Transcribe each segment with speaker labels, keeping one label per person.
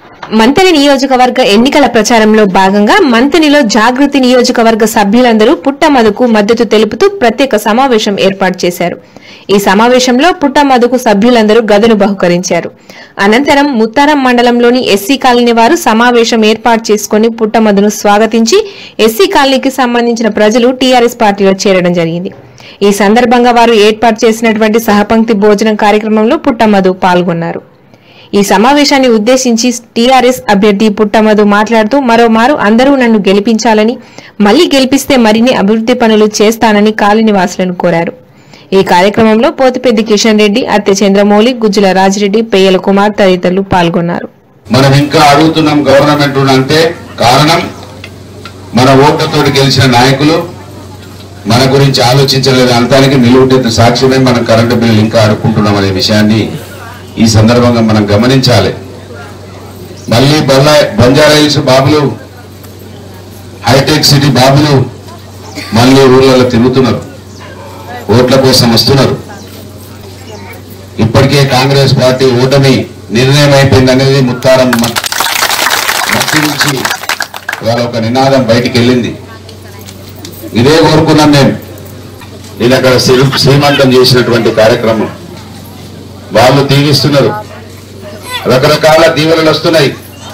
Speaker 1: మంతని నియోజకవర్గ ఎన్నికల ప్రచారంలో భాగంగా మంతనిలో జాగృతి నియోజకవర్గ సభ్యులందరూ పుట్టమధుకు మద్దతు తెలుపుతూ ప్రత్యేక సమావేశం ఏర్పాటు చేశారు ఈ సమావేశంలో పుట్టమధుకు సభ్యులందరూ గదును బహుకరించారు అనంతరం ముత్తారం మండలంలోని ఎస్సీ కాలనీ వారు సమావేశం ఏర్పాటు చేసుకుని పుట్టమధును స్వాగతించి ఎస్సీ కాలనీకి సంబంధించిన ప్రజలు టీఆర్ఎస్ పార్టీలో చేరడం జరిగింది ఈ సందర్భంగా వారు ఏర్పాటు చేసినటువంటి సహపంక్తి భోజనం కార్యక్రమంలో పుట్టమధు పాల్గొన్నారు ఈ సమావేశాన్ని ఉద్దేశించి టీఆర్ఎస్ అభ్యర్థి పుట్టమధు మాట్లాడుతూ మరోమారు అందరూ నన్ను గెలిపించాలని మళ్లీ గెలిపిస్తే మరిన్ని అభివృద్ధి పనులు చేస్తానని కాలనివాసులను కోరారు ఈ కార్యక్రమంలో పోతిపెద్ది కిషన్ రెడ్డి అత్తె చంద్రమౌళి గుజ్జుల రాజిరెడ్డి పెయ్యల కుమార్ తదితరులు పాల్గొన్నారు
Speaker 2: మనం ఇంకా అడుగుతున్నాం గవర్నమెంట్ అంటే కారణం మన ఓట్లతోటి గెలిచిన నాయకులు మన గురించి ఆలోచించలేదు అంతానికి నిలువుటెత్తిన సాక్ష్యమే మనం కరెంటు బిల్లు ఇంకా అడుక్కుంటున్నాం అనే విషయాన్ని ఈ సందర్భంగా మనం గమనించాలి మళ్ళీ బల్లా బంజారా హిల్స్ బాబులు హైటెక్ సిటీ బాబులు మళ్ళీ ఊర్లలో తిరుగుతున్నారు ఓట్ల కోసం వస్తున్నారు ఇప్పటికే కాంగ్రెస్ పార్టీ ఓటమి నిర్ణయం అయిపోయింది అనేది ముత్తారం మ- మట్టి నుంచి ఇవాళ ఒక నినాదం బయటికి వెళ్ళింది ఇదే కోరుకున్నాం మేము నేను అక్కడ శ్రీ- శ్రీమంతం చేసినటువంటి కార్యక్రమం వాళ్ళు దీవిస్తున్నారు రకరకాల దీవెనలు వస్తున్నాయి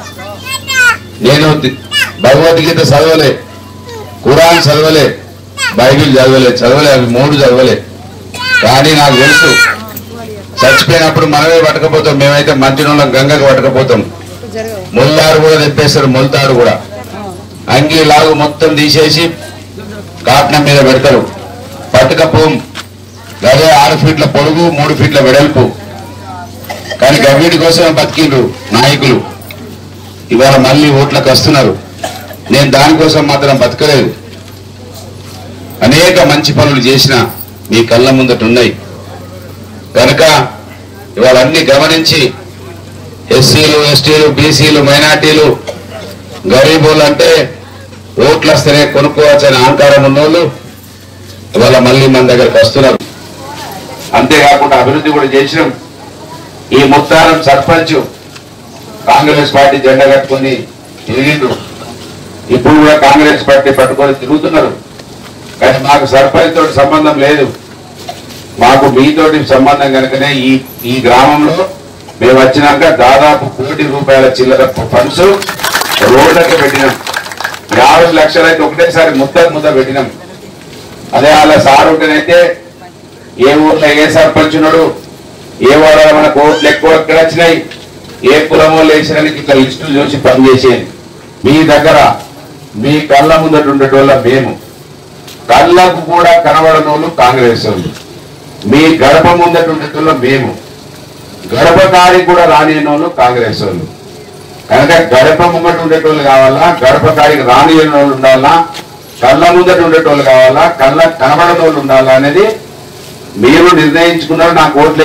Speaker 2: నేను ది- భగవద్గీత చదవలే ఖురాన్ చదవలే బైబిల్ చదవలే చదవలే అవి మూడు చదవలే కానీ నాకు తెలుసు చచ్చిపోయినప్పుడు మనమే పట్టకపోతాం మేమైతే మంచినీళ్ళం గంగకు పట్టకపోతాం ముల్లారు కూడా తెప్పేస్తారు మొల్తాడు కూడా అంగి లాగు మొత్తం తీసేసి కాట్నం మీద పెడతారు పట్టుకపోం అదే ఆరు ఫీట్ల పొడుగు మూడు ఫీట్ల వెడల్పు కానీ గవ్వీటి కోసం బతికిండ్రు నాయకులు ఇవాళ మళ్ళీ ఓట్లకు వస్తున్నారు నేను దానికోసం మాత్రం బతకలేదు అనేక మంచి పనులు చేసిన మీ కళ్ళ ముందట ఉన్నాయి కనుక ఇవాళ అన్ని గమనించి ఎస్సీలు ఎస్టీలు బీసీలు మైనార్టీలు గరీబులు అంటే ఓట్లు వస్తేనే కొనుక్కోవచ్చని అహంకారం ఉన్నోళ్ళు ఇవాళ మళ్ళీ మన దగ్గరకు వస్తున్నారు అంతేకాకుండా అభివృద్ధి కూడా చేసినాం ఈ ముత్తారం సర్పంచ్ కాంగ్రెస్ పార్టీ జెండా కట్టుకుని తిరిగిండ్రు ఇప్పుడు కూడా కాంగ్రెస్ పార్టీ పట్టుకొని తిరుగుతున్నారు కానీ మాకు సర్పంచ్ తోటి సంబంధం లేదు మాకు మీతోటి సంబంధం కనుకనే ఈ ఈ గ్రామంలో మేము వచ్చినాక దాదాపు కోటి రూపాయల చిల్లర ఫండ్స్ రోడ్లకు పెట్టినాం యాభై లక్షలు అయితే ఒకటేసారి ముద్ద ముద్ద పెట్టినాం అదే అలా సార్ ఉంటేనైతే ఏ ఊర్లో ఏ సర్పంచ్ ఉన్నాడు ఏ వాడలో మనకు ఓట్లు ఎక్కువ ఎక్కడ వచ్చినాయి ఏ కులమో లేచినానికి ఇట్లా లిస్టులు చూసి పనిచేసేది మీ దగ్గర మీ కళ్ళ ముందట ఉండేటోళ్ళ మేము కళ్ళకు కూడా కనబడని వాళ్ళు కాంగ్రెస్ వాళ్ళు మీ గడప ముందట ఉండేటోళ్ళ మేము గడప కాడికి కూడా రాని వాళ్ళు కాంగ్రెస్ వాళ్ళు కనుక గడప ముంగట ఉండేటోళ్ళు కావాలా గడప కాడికి రాని వాళ్ళు ఉండాలా కళ్ళ ముందట ఉండేటోళ్ళు కావాలా కళ్ళ కనబడని వాళ్ళు ఉండాలా అనేది మీరు నిర్ణయించుకున్నారు నాకు ఓట్లు